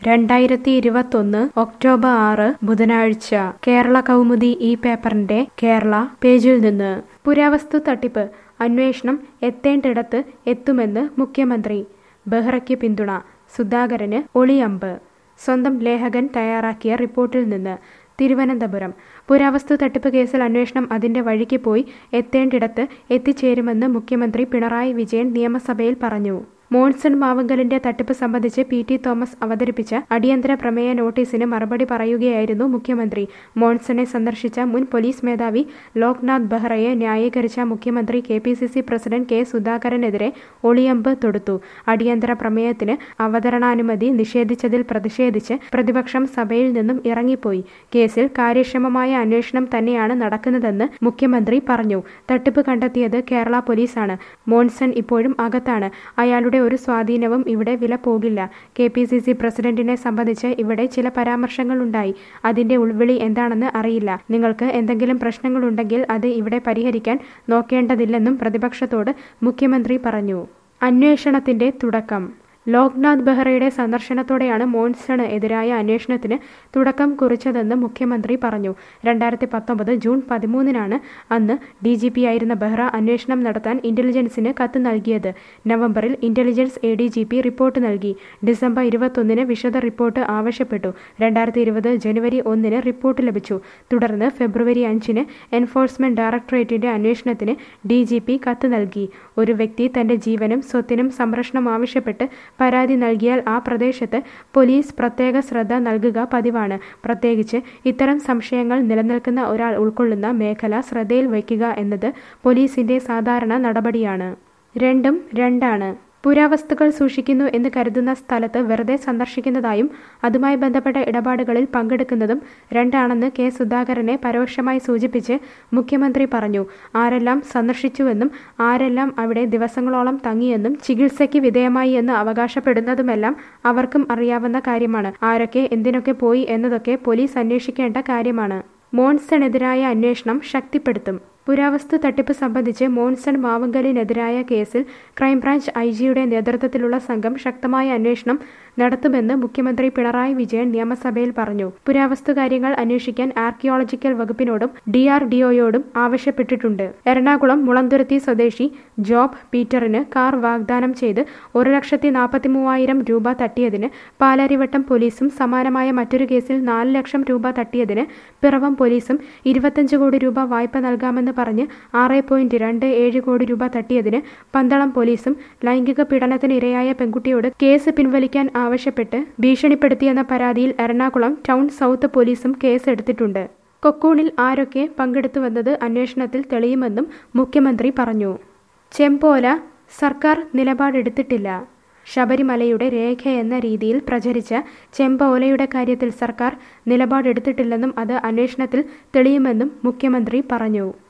രണ്ടായിരത്തി ഇരുപത്തൊന്ന് ഒക്ടോബർ ആറ് ബുധനാഴ്ച കേരള കൗമുദി ഈ പേപ്പറിന്റെ കേരള പേജിൽ നിന്ന് പുരാവസ്തു തട്ടിപ്പ് അന്വേഷണം എത്തേണ്ടിടത്ത് എത്തുമെന്ന് മുഖ്യമന്ത്രി ബെഹ്റയ്ക്ക് പിന്തുണ സുധാകരന് ഒളിയമ്പ് സ്വന്തം ലേഖകൻ തയ്യാറാക്കിയ റിപ്പോർട്ടിൽ നിന്ന് തിരുവനന്തപുരം പുരാവസ്തു തട്ടിപ്പ് കേസിൽ അന്വേഷണം അതിന്റെ വഴിക്ക് പോയി എത്തേണ്ടിടത്ത് എത്തിച്ചേരുമെന്ന് മുഖ്യമന്ത്രി പിണറായി വിജയൻ നിയമസഭയിൽ പറഞ്ഞു മോൺസൺ മാവങ്കലിന്റെ തട്ടിപ്പ് സംബന്ധിച്ച് പി ടി തോമസ് അവതരിപ്പിച്ച അടിയന്തര പ്രമേയ നോട്ടീസിന് മറുപടി പറയുകയായിരുന്നു മുഖ്യമന്ത്രി മോൺസണെ സന്ദർശിച്ച മുൻ പോലീസ് മേധാവി ലോക്നാഥ് ബെഹ്റയെ ന്യായീകരിച്ച മുഖ്യമന്ത്രി K P C C president K സുധാകരനെതിരെ ഒളിയമ്പ് തൊടുത്തു അടിയന്തര പ്രമേയത്തിന് അവതരണാനുമതി നിഷേധിച്ചതിൽ പ്രതിഷേധിച്ച് പ്രതിപക്ഷം സഭയിൽ നിന്നും ഇറങ്ങിപ്പോയി കേസിൽ കാര്യക്ഷമമായ അന്വേഷണം തന്നെയാണ് നടക്കുന്നതെന്ന് മുഖ്യമന്ത്രി പറഞ്ഞു തട്ടിപ്പ് കണ്ടെത്തിയത് കേരള പോലീസാണ് മോൺസൺ ഇപ്പോഴും അകത്താണ് അയാളുടെ ഒരു സ്വാധീനവും ഇവിടെ വില പോകില്ല കെ പി സി സി പ്രസിഡന്റിനെ സംബന്ധിച്ച് ഇവിടെ ചില പരാമർശങ്ങളുണ്ടായി അതിന്റെ ഉൾവിളി എന്താണെന്ന് അറിയില്ല നിങ്ങൾക്ക് എന്തെങ്കിലും പ്രശ്നങ്ങളുണ്ടെങ്കിൽ അത് ഇവിടെ പരിഹരിക്കാൻ നോക്കേണ്ടതില്ലെന്നും പ്രതിപക്ഷത്തോട് മുഖ്യമന്ത്രി പറഞ്ഞു അന്വേഷണത്തിന്റെ തുടക്കം ലോക്നാഥ് ബെഹ്റയുടെ സന്ദർശനത്തോടെയാണ് മോൺസണ് എതിരായ അന്വേഷണത്തിന് തുടക്കം കുറിച്ചതെന്ന് മുഖ്യമന്ത്രി പറഞ്ഞു രണ്ടായിരത്തി പത്തൊമ്പത് ജൂൺ പതിമൂന്നിനാണ് അന്ന് ഡി ജി പി ആയിരുന്ന ബെഹ്റ അന്വേഷണം നടത്താൻ ഇന്റലിജൻസിന് കത്ത് നൽകിയത് നവംബറിൽ intelligence A D G P report നൽകി ഡിസംബർ ഇരുപത്തൊന്നിന് വിശദ റിപ്പോർട്ട് ആവശ്യപ്പെട്ടു രണ്ടായിരത്തി ഇരുപത് ജനുവരി ഒന്നിന് റിപ്പോർട്ട് ലഭിച്ചു തുടർന്ന് ഫെബ്രുവരി അഞ്ചിന് എൻഫോഴ്സ്മെന്റ് ഡയറക്ടറേറ്റിന്റെ അന്വേഷണത്തിന് ഡി ജി പി കത്ത് നൽകി ഒരു വ്യക്തി തന്റെ ജീവനും സ്വത്തിനും സംരക്ഷണം ആവശ്യപ്പെട്ട് പരാതി നൽകിയാൽ ആ പ്രദേശത്ത് പോലീസ് പ്രത്യേക ശ്രദ്ധ നൽകുക പതിവാണ് പ്രത്യേകിച്ച് ഇത്തരം സംശയങ്ങൾ നിലനിൽക്കുന്ന ഒരാൾ ഉൾക്കൊള്ളുന്ന മേഖല ശ്രദ്ധയിൽ വയ്ക്കുക എന്നത് പോലീസിന്റെ സാധാരണ നടപടിയാണ് രണ്ടും രണ്ടാണ് പുരാവസ്തുക്കൾ സൂക്ഷിക്കുന്നു എന്ന് കരുതുന്ന സ്ഥലത്ത് വെറുതെ സന്ദർശിക്കുന്നതായും അതുമായി ബന്ധപ്പെട്ട ഇടപാടുകളിൽ പങ്കെടുക്കുന്നതും രണ്ടാണെന്ന് കെ സുധാകരനെ പരോക്ഷമായി സൂചിപ്പിച്ച് മുഖ്യമന്ത്രി പറഞ്ഞു ആരെല്ലാം സന്ദർശിച്ചുവെന്നും ആരെല്ലാം അവിടെ ദിവസങ്ങളോളം തങ്ങിയെന്നും ചികിത്സയ്ക്ക് വിധേയമായി എന്ന് അവകാശപ്പെടുന്നതുമെല്ലാം അവർക്കും അറിയാവുന്ന കാര്യമാണ് ആരൊക്കെ എന്തിനൊക്കെ പോയി എന്നതൊക്കെ പോലീസ് അന്വേഷിക്കേണ്ട കാര്യമാണ് മോൺസണെതിരായ അന്വേഷണം ശക്തിപ്പെടുത്തും പുരാവസ്തു തട്ടിപ്പ് സംബന്ധിച്ച് മോൺസൺ മാവങ്കലിനെതിരായ കേസിൽ ക്രൈംബ്രാഞ്ച് ഐ ജിയുടെ നേതൃത്വത്തിലുള്ള സംഘം ശക്തമായ അന്വേഷണം നടത്തുമെന്ന് മുഖ്യമന്ത്രി പിണറായി വിജയൻ നിയമസഭയിൽ പറഞ്ഞു പുരാവസ്തു കാര്യങ്ങൾ അന്വേഷിക്കാൻ ആർക്കിയോളജിക്കൽ വകുപ്പിനോടും ഡി ആർ ഡിഒയോടും ആവശ്യപ്പെട്ടിട്ടുണ്ട് എറണാകുളം മുളന്തുരുത്തി സ്വദേശി ജോബ് പീറ്ററിന് കാർ വാഗ്ദാനം ചെയ്ത് ഒരു ലക്ഷത്തി നാൽപ്പത്തി മൂവായിരം രൂപ തട്ടിയതിന് പാലാരിവട്ടം പോലീസും സമാനമായ മറ്റൊരു കേസിൽ നാല് ലക്ഷം രൂപ തട്ടിയതിന് പിറവം പോലീസും ഇരുപത്തഞ്ച് കോടി രൂപ വായ്പ നൽകാമെന്ന് പറഞ്ഞ് ആറ് പോയിന്റ് രണ്ട് ഏഴ് കോടി രൂപ തട്ടിയതിന് പന്തളം പോലീസും ലൈംഗിക പീഡനത്തിന് ഇരയായ പെൺകുട്ടിയോട് കേസ് പിൻവലിക്കാൻ ആവശ്യപ്പെട്ട് ഭീഷണിപ്പെടുത്തിയെന്ന പരാതിയിൽ എറണാകുളം ടൗൺ സൗത്ത് പോലീസും കേസെടുത്തിട്ടുണ്ട് കൊക്കൂണിൽ ആരൊക്കെ പങ്കെടുത്തുവെന്നത് അന്വേഷണത്തിൽ തെളിയുമെന്നും മുഖ്യമന്ത്രി പറഞ്ഞു ചെമ്പോല സർക്കാർ നിലപാടെടുത്തിട്ടില്ല ശബരിമലയുടെ രേഖയെന്ന രീതിയിൽ പ്രചരിച്ച ചെമ്പോലയുടെ കാര്യത്തിൽ സർക്കാർ നിലപാടെടുത്തിട്ടില്ലെന്നും അത് അന്വേഷണത്തിൽ തെളിയുമെന്നും മുഖ്യമന്ത്രി പറഞ്ഞു